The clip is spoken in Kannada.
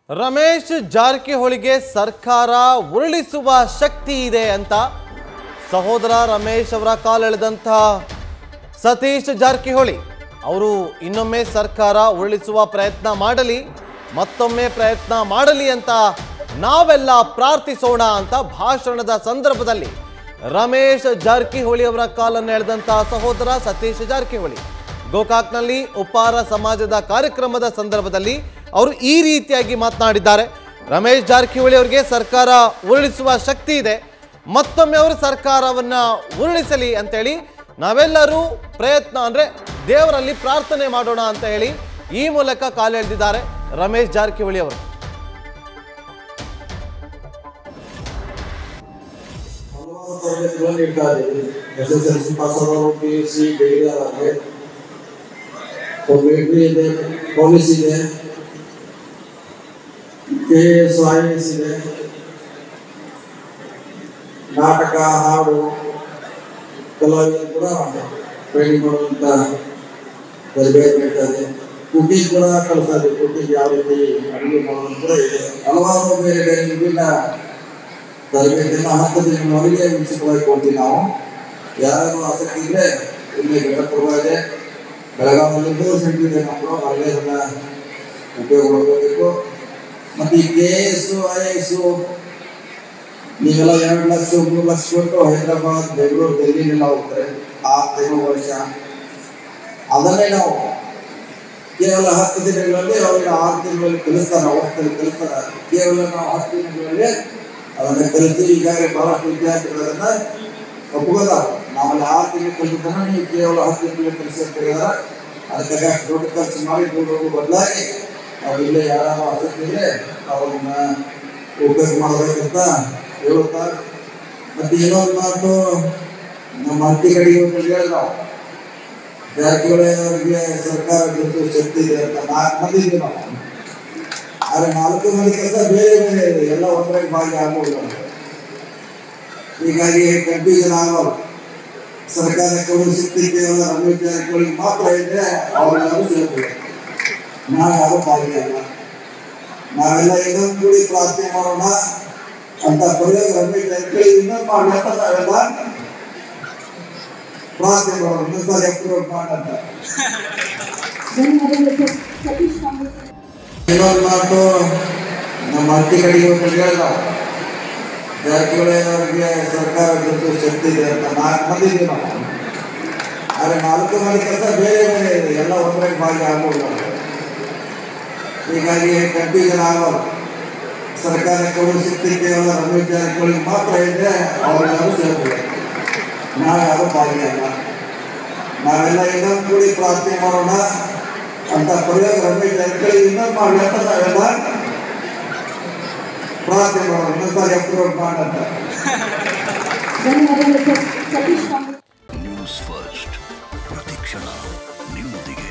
ರಮೇಶ್ ಜಾರಕಿಹೊಳಿಗೆ ಸರ್ಕಾರ ಉರುಳಿಸುವ ಶಕ್ತಿ ಇದೆ ಅಂತ ಸಹೋದರ ರಮೇಶ್ ಅವರ ಕಾಲೆಳೆದಂತಹ ಸತೀಶ್ ಜಾರಕಿಹೊಳಿ ಅವರು ಇನ್ನೊಮ್ಮೆ ಸರ್ಕಾರ ಉರುಳಿಸುವ ಪ್ರಯತ್ನ ಮಾಡಲಿ ಮತ್ತೊಮ್ಮೆ ಪ್ರಯತ್ನ ಮಾಡಲಿ ಅಂತ ನಾವೆಲ್ಲ ಪ್ರಾರ್ಥಿಸೋಣ ಅಂತ ಭಾಷಣದ ಸಂದರ್ಭದಲ್ಲಿ ರಮೇಶ್ ಜಾರಕಿಹೊಳಿ ಅವರ ಕಾಲನ್ನು ಎಳೆದಂತಹ ಸಹೋದರ ಸತೀಶ್ ಜಾರಕಿಹೊಳಿ ಗೋಕಾಕ್ನಲ್ಲಿ ಉಪ್ಪಾರ ಸಮಾಜದ ಕಾರ್ಯಕ್ರಮದ ಸಂದರ್ಭದಲ್ಲಿ ಅವರು ಈ ರೀತಿಯಾಗಿ ಮಾತನಾಡಿದ್ದಾರೆ ರಮೇಶ್ ಜಾರಕಿಹೊಳಿ ಅವರಿಗೆ ಸರ್ಕಾರ ಉರುಳಿಸುವ ಶಕ್ತಿ ಇದೆ ಮತ್ತೊಮ್ಮೆ ಅವರು ಸರ್ಕಾರವನ್ನ ಉರುಳಿಸಲಿ ಅಂತೇಳಿ ನಾವೆಲ್ಲರೂ ಪ್ರಯತ್ನ ಅಂದ್ರೆ ದೇವರಲ್ಲಿ ಪ್ರಾರ್ಥನೆ ಮಾಡೋಣ ಅಂತ ಹೇಳಿ ಈ ಮೂಲಕ ಕಾಲೆಳೆದಿದ್ದಾರೆ ರಮೇಶ್ ಜಾರಕಿಹೊಳಿ ಅವರು ಹಲವಾರು ತರಬೇತಿಗಳನ್ನು ನೀಡ್ತಾ ಇದ್ದೀವಿ S S L C pass ಆದವರು ಪಿ ಯು ಸಿ ಡಿಗ್ರಿ ಆದವ್ರಿಗೆ ಮಿಲಿಟರಿ ಇದೆ ಪೊಲೀಸ್ ಇದೆ ಕೆ ಎಸ್ ಐ ಎಸ್ ಇದೆ ನಾಟಕ ಹಾಡು ಕಲಾವಿದರು ಕೂಡ ಟ್ರೈನಿಂಗ್ ಮಾಡುವಂತ ತರಬೇತಿ ನೀಡ್ತಾ ಇದೆ ಕುಕಿಂಗ್ ಕೂಡ ಕಲಿಸ್ತಾ ಇದೆ ಕುಕಿಂಗ್ ಯಾವ ರೀತಿ ಅಡುಗೆ ಮಾಡೋದು ಕೂಡ ಇದೆ ಹಲವಾರು ಬೇರೆ ಬೇರೆ ವಿಭಿನ್ನ ತರಬೇತಿಯನ್ನು ಹತ್ತು ದಿನಗಳವರೆಗೆ ಉಚಿತವಾಗಿ ಕೊಡ್ತೀವಿ ನಾವು ಯಾರು ಆಸಕ್ತಿ ಇದ್ರೆ ಇಲ್ಲಿ ಘಟಪ್ರಭಾ ಇದೆ ಬೆಳಗಾವಿಯಲ್ಲಿದ್ದು ಸೆಂಟರ್ ಇದೆ ನಮ್ಮದು ಅಲ್ಲೇ ಅದನ್ನ ಉಪಯೋಗ ಮಾಡ್ಕೋಬೇಕು ಮತ್ತು ಈ ಕೆ ಎಸ್ ಐ ಎಸ್ ನೀವೆಲ್ಲ ಎರಡು ಲಕ್ಷ ಮೂರು ಲಕ್ಷ ಕೊಟ್ಟು ಹೈದರಾಬಾದ್ ಬೆಂಗಳೂರು ಡೆಲ್ಲಿನೆಲ್ಲ ಹೋಗ್ತಾರೆ ಆರು ತಿಂಗಳು ವರ್ಷ ಅದನ್ನೇ ನಾವು ಕೇವಲ ಹತ್ತು ದಿನಗಳಲ್ಲಿ ಅವರಿಗೆ ಆರು ತಿಂಗಳಲ್ಲಿ ಕಲಿಸ್ತಾರೆ ಅವಸ್ಥೆಯಲ್ಲಿ ಕಲಿಸ್ತಾರೆ ಕೇವಲ ನಾವು ಹತ್ತು ದಿನಗಳಲ್ಲಿ ಅದನ್ನ ಕಲಿತು ಈಗಾಗಲೇ ಬಹಳಷ್ಟು ವಿದ್ಯಾರ್ಥಿಗಳು ಅದನ್ನ ಒಪ್ಕೋದ ನಾವಲ್ಲಿ ಆರು ತಿಂಗಳು ಕಲಿತನ ನೀವು ಕೇವಲ ಹತ್ತು ತಿಂಗಳು ಕಲಿಸಿ ಅಂತ ಹೇಳಿದಾರೆ ಅದಕ್ಕಾಗಿ ಅಷ್ಟು ದೊಡ್ಡ ಖರ್ಚು ಮಾಡಿ ದುಡ್ಡು ಬದಲಾಗಿ ನಾವು ಇಲ್ಲೇ ಯಾರು ಆಸಕ್ತಿ ಇದ್ರೆ ಅವ್ರನ್ನ ಉಪಯೋಗ ಮಾಡಬೇಕಂತ ಹೇಳುತ್ತಾರೆ ಮತ್ತೆ ಇನ್ನೊಂದು ಮಾತು ನಮ್ಮ ಹತ್ತಿ ಕಡೆಗೆ ಒಂದು ಹೇಳಿದ್ರು ನಾವು ಜಾರಕಿಹೊಳಿ ಅವರಿಗೆ ಸರ್ಕಾರ ಬಿಟ್ಟು ಶಕ್ತಿ ಇದೆ ಅಂತ ನಾಲ್ಕು ಮಂದಿ ಇದ್ದೀವಿ ನಾವು ಆದ್ರೆ ನಾಲ್ಕು ಮಂದಿ ಕೆಲಸ ಬೇರೆ ಬೇರೆ ಇದೆ ಎಲ್ಲ ಒಂದರಲ್ಲಿ ಭಾಗಿ ಆಗ್ಬೋದು ಹೀಗಾಗಿ ಕನ್ಫ್ಯೂಷನ್ ಆಗೋಲ್ಲ ಸರ್ಕಾರ ಕೊಡುವ ಶಕ್ತಿ ಕೇವಲ ರಮೇಶ್ ಜಾರಕಿಹೊಳಿ ಮಾತ್ರ ಇದೆ ಅವರೆಲ್ಲರೂ ಸೇರ್ತಾರೆ ನಾವು ಯಾರು ಭಾಗಿಯಲ್ಲ ನಾವೆಲ್ಲ ಇನ್ನೊಂದು ಕೂಡಿ ಪ್ರಾರ್ಥನೆ ಮಾಡೋಣ ಅಂತ ಪ್ರಯೋಗ ರಮೇಶ್ ಜಾರಕಿಹೊಳಿ ಇನ್ನೊಂದು ಮಾಡಿ ಅಂತ ನಾವೆಲ್ಲ ಪ್ರಾರ್ಥನೆ ಮಾಡೋಣ ಇನ್ನೊಂದ್ಸರಿ ಅಪ್ರೂವ್ ಮಾಡಂತ ಧನ್ಯವಾದಗಳು ಸರ್ ಸತೀಶ್ ಕಾಂಗ್ರೆಸ್ ಇನ್ನೊಂದು ಮಾತು ನಮ್ಮ ಹತ್ತಿ ಕಡೆಗೆ ಒಂದು ಹೇಳಿದ್ರು ನಾವು ಜಾರಕಿಹೊಳಿ ಅವರಿಗೆ ಸರ್ಕಾರ ಬಿಟ್ಟು ಶಕ್ತಿ ಇದೆ ಅಂತ ನಾಲ್ಕು ಮಂದಿ ಇದ್ದೀವಿ ನಾವು ಆದ್ರೆ ನಾಲ್ಕು ಮಂದಿ ಕೆಲಸ ಬೇರೆ ಬೇರೆ ಇದೆ ಎಲ್ಲ ಒಂದರಲ್ಲಿ ಭಾಗಿ ಆಗ್ಬೋದು ಹೀಗಾಗಿ ಕನ್ಫ್ಯೂಷನ್ ಆಗೋಲ್ಲ ಸರ್ಕಾರ ಕೊಡುವ ಶಕ್ತಿ ಕೇವಲ ರಮೇಶ್ ಜಾರಕಿಹೊಳಿ ಮಾತ್ರ ಇದೆ ಅವರೆಲ್ಲರೂ ಸೇರ್ತಾರೆ ನಾವು ಯಾರು ಭಾಗಿಯಲ್ಲ ನಾವೆಲ್ಲ ಇನ್ನೊಂದು ಕೂಡಿ ಪ್ರಾರ್ಥನೆ ಮಾಡೋಣ ಅಂತ ಪ್ರಯೋಗ ರಮೇಶ್ ಜಾರಕಿಹೊಳಿ ಇನ್ನೊಂದು ಮಾಡಿ ಅಂತ ನಾವೆಲ್ಲ ಪ್ರಾರ್ಥನೆ ಮಾಡೋಣ ಇನ್ನೊಂದ್ಸರಿ ಅಪ್ರೂವ್ ಮಾಡಂತ ಧನ್ಯವಾದಗಳು sir Satish Congress news first ಪ್ರತಿಕ್ಷಣ ನಿಮ್ಮೊಂದಿಗೆ